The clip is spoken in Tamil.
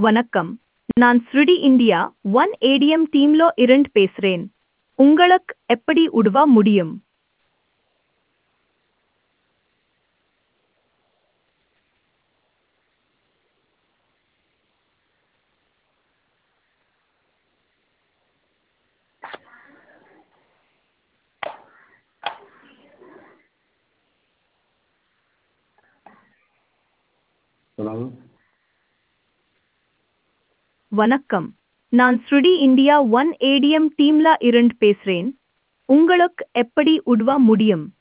வணக்கம் நான் ஸ்ருடி இந்தியா ஒன் ஏடிஎம் டீம்ல இருந்து பேசுறேன் உங்களுக்கு எப்படி உதவ முடியும் சொல்லுங்க வணக்கம் நான் ஸ்ருடி இந்தியா ஒன் ஏடிஎம் டீம்ல இருந்து பேசுறேன் உங்களுக்கு எப்படி உதவ முடியும்